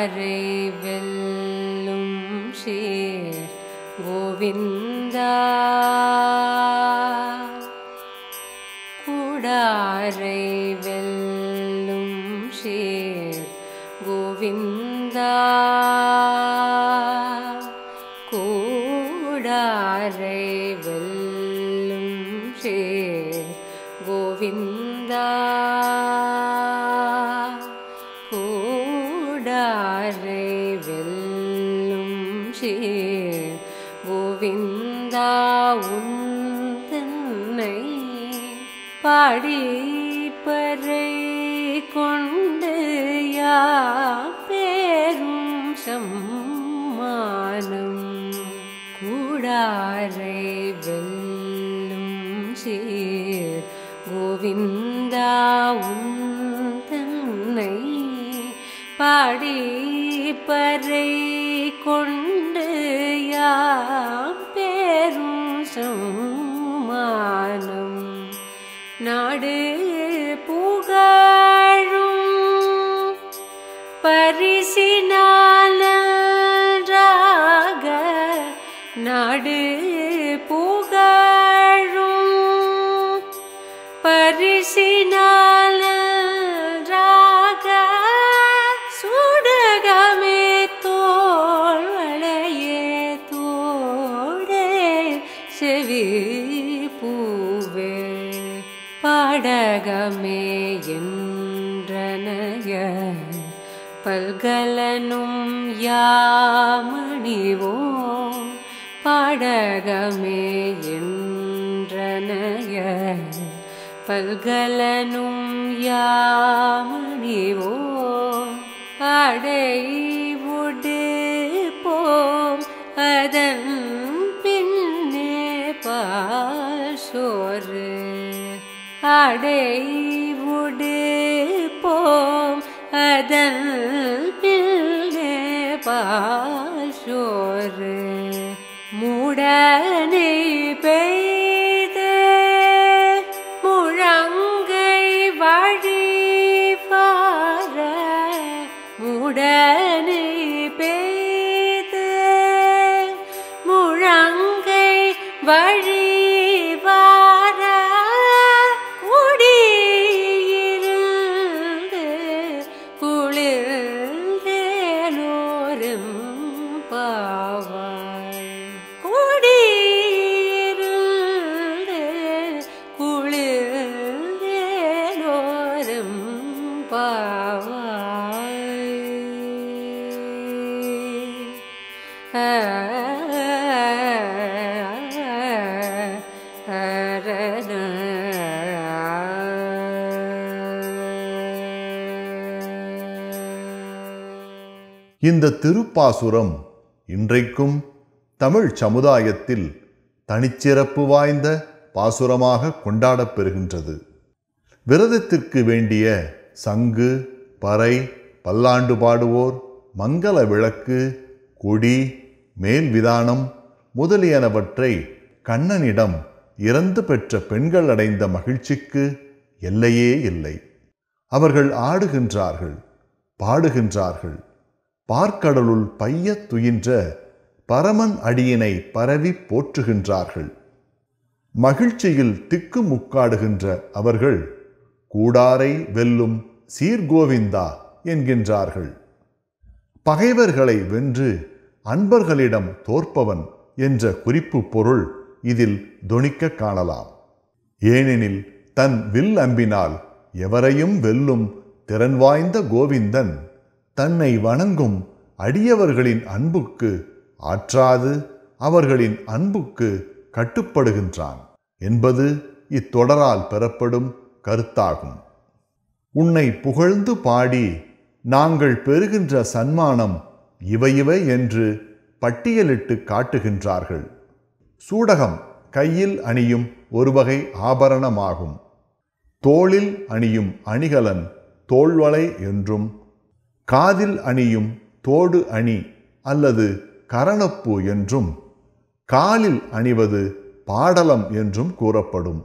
கூடாரை வெல்லும் ஷீர் கோவிந்தா கூடாரை வெல்லும் ஷீர் கோவிந்தா கூடாரை வெல்லும் ஷீர் கோவிந்தா கூடாரை வெல்லும் ஷீர் கோவிந்தா உந்தன்னை பாடி பறை கொண்டு யா பேரும் சம்மானம் கூடாரை வெல்லும் சீர் கோவிந்தா உந்தன்னை பாடி பறை கொண்டு யா பேரும் சம்மானம் நாடு புகழும் பரிசினாலாக நாடு புகழும் பரிசினாலாக சுடகமே தோல் வளையே தோடே செவி பூவே பாடகமே என்றனைய பல்கலனும் யாமணிவோ பாடகமே என்றனைய பல்கலனும் யாமணிவோ அடைவுடு போம் அதன் பின்னே பாசோறு அடைவுடு போம் அதன் பின்னே பாசோறு மூடனை பெய்து முழங்கை வழிபார முடனை பெய்து முழங்கை வழிவார குடியிருந்து குளிர்ந்தேலோரும் பாவாய் குடியிருந்து குளிர்ந்தேலோரும் இந்த திருப்பாசுரம் இன்றைக்கும் தமிழ் சமுதாயத்தில் தனிச்சிறப்பு வாய்ந்த பாசுரமாக கொண்டாடப் பெறுகின்றது விரதத்திற்கு வேண்டிய சங்கு பறை பல்லாண்டு பாடுவோர் மங்கள விளக்கு கொடி மேல் விதானம் முதலியனவற்றை கண்ணனிடம் இறந்து பெற்ற பெண்கள் அடைந்த மகிழ்ச்சிக்கு எல்லையே இல்லை அவர்கள் ஆடுகின்றார்கள் பாடுகின்றார்கள் பார்க்கடலுள் பையத் துயின்ற பரமன் அடியினை பரவி போற்றுகின்றார்கள் மகிழ்ச்சியில் திக்கு முக்காடுகின்ற அவர்கள் கூடாரை வெல்லும் சீர்கோவிந்தா என்கின்றார்கள் பகைவர்களை வென்று அன்பர்களிடம் தோற்பவன் என்ற குறிப்பு பொருள் இதில் தொனிக்க காணலாம் ஏனெனில் தன் வில் அம்பினால் எவரையும் வெல்லும் திறன் வாய்ந்த கோவிந்தன் தன்னை வணங்கும் அடியவர்களின் அன்புக்கு ஆற்றாது அவர்களின் அன்புக்கு கட்டுப்படுகின்றான் என்பது இத்தொடரால் பெறப்படும் கருத்தாகும் உன்னை புகழ்ந்து பாடி நாங்கள் பெறுகின்ற சன்மானம் இவை இவை என்று பட்டியலிட்டு காட்டுகின்றார்கள் சூடகம் கையில் அணியும் ஒரு வகை ஆபரணமாகும் தோளில் அணியும் அணிகலன் தோள்வளை என்றும் காதில் அணியும் தோடு அணி அல்லது கரணப்பு என்றும் காலில் அணிவது பாடலம் என்றும் கூறப்படும்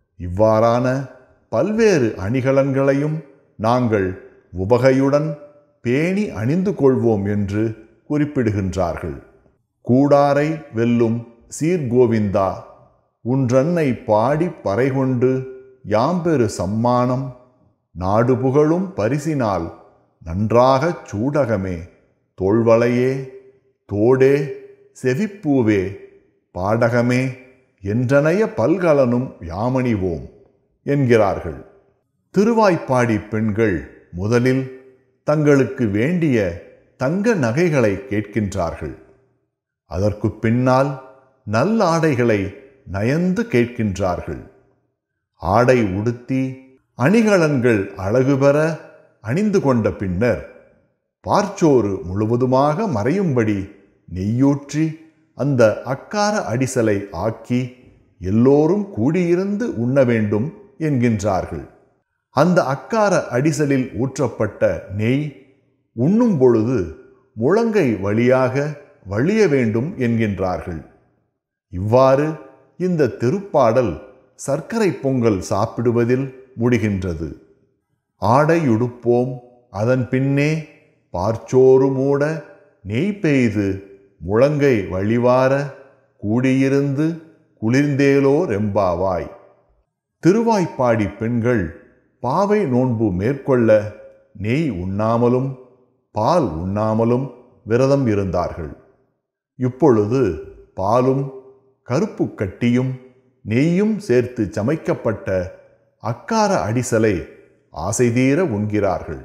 இவ்வாறான பல்வேறு அணிகலன்களையும் நாங்கள் உவகையுடன் பேணி அணிந்து கொள்வோம் என்று குறிப்பிடுகின்றார்கள் கூடாரை வெல்லும் சீர்கோவிந்தா உன்றன்னை பாடி பறைகொண்டு யாம்பெரு சம்மானம் நாடு புகழும் பரிசினால் நன்றாகச் சூடகமே தோள்வளையே தோடே செவிப்பூவே பாடகமே என்றனைய பல்கலனும் யாமணிவோம் என்கிறார்கள் திருவாய்ப்பாடி பெண்கள் முதலில் தங்களுக்கு வேண்டிய தங்க நகைகளை கேட்கின்றார்கள் அதற்கு பின்னால் நல்லாடைகளை நயந்து கேட்கின்றார்கள் ஆடை உடுத்தி அணிகலன்கள் அழகு பெற அணிந்து கொண்ட பின்னர் பார்ச்சோறு முழுவதுமாக மறையும்படி நெய்யூற்றி அந்த அக்கார அடிசலை ஆக்கி எல்லோரும் கூடியிருந்து உண்ண வேண்டும் என்கின்றார்கள் அந்த அக்கார அடிசலில் ஊற்றப்பட்ட நெய் உண்ணும் பொழுது முழங்கை வழியாக வழிய வேண்டும் என்கின்றார்கள் இவ்வாறு இந்த திருப்பாடல் சர்க்கரை பொங்கல் சாப்பிடுவதில் முடிகின்றது ஆடையுடுப்போம் அதன் பின்னே பார்ச்சோறு மூட நெய் பெய்து முழங்கை வழிவார கூடியிருந்து குளிர்ந்தேலோ ரெம்பாவாய் திருவாய்ப்பாடி பெண்கள் பாவை நோன்பு மேற்கொள்ள நெய் உண்ணாமலும் பால் உண்ணாமலும் விரதம் இருந்தார்கள் இப்பொழுது பாலும் கருப்பு கட்டியும் நெய்யும் சேர்த்து சமைக்கப்பட்ட அக்கார அடிசலை ஆசை தீர உண்கிறார்கள்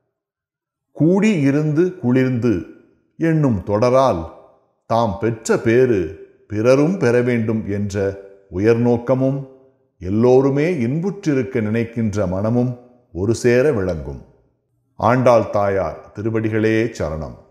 கூடி இருந்து குளிர்ந்து என்னும் தொடரால் தாம் பெற்ற பேறு பிறரும் பெற வேண்டும் என்ற உயர்நோக்கமும் எல்லோருமே இன்புற்றிருக்க நினைக்கின்ற மனமும் ஒரு சேர விளங்கும் ஆண்டாள் தாயார் திருவடிகளே சரணம்